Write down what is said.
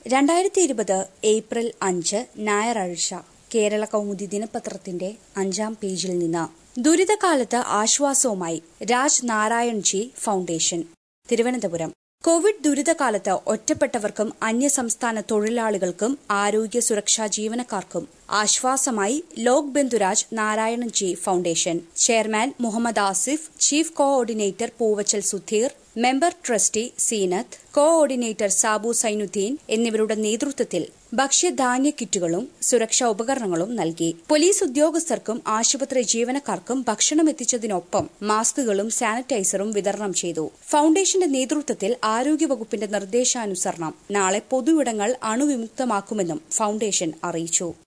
രണ്ടായിരത്തി ഇരുപത് ഏപ്രിൽ അഞ്ച് ഞായറാഴ്ച കേരള കൗമുദി ദിനപത്രത്തിന്റെ അഞ്ചാം പേജിൽ നിന്ന് ദുരിതകാലത്ത് ആശ്വാസവുമായി രാജ് നാരായൺ ജി ഫൗണ്ടേഷൻ തിരുവനന്തപുരം കോവിഡ് ദുരിതകാലത്ത് ഒറ്റപ്പെട്ടവർക്കും അന്യസംസ്ഥാന തൊഴിലാളികൾക്കും ആരോഗ്യ സുരക്ഷാ ജീവനക്കാർക്കും ആശ്വാസമായി Lok Bandhuraj Narayanan ji foundation chairman Muhammad Asif chief coordinator Poovachal Sudheer member trustee Seenath coordinator Sabu Sainudheen എന്നിവരുടെ നേതൃത്വത്തിൽ ഭക്ഷ്യധാന്യ കിറ്റുകളും സുരക്ഷാ ഉപകരണങ്ങളും നൽകി പോലീസ് ഉദ്യോഗസ്ഥർക്കും ആശുപത്രി ജീവനക്കാർക്കും ഭക്ഷണം എത്തിച്ചതിനൊപ്പം മാസ്കുകളും സാനിറ്റൈസറും വിതരണം ചെയ്തു ഫൗണ്ടേഷന്റെ നേതൃത്വത്തിൽ ആരോഗ്യവകുപ്പിന്റെ നിർദ്ദേശാനുസരണം നാളെ പൊതുവിടങ്ങൾ അണുവിമുക്തമാക്കുമെന്നും ഫൗണ്ടേഷൻ അറിയിച്ചു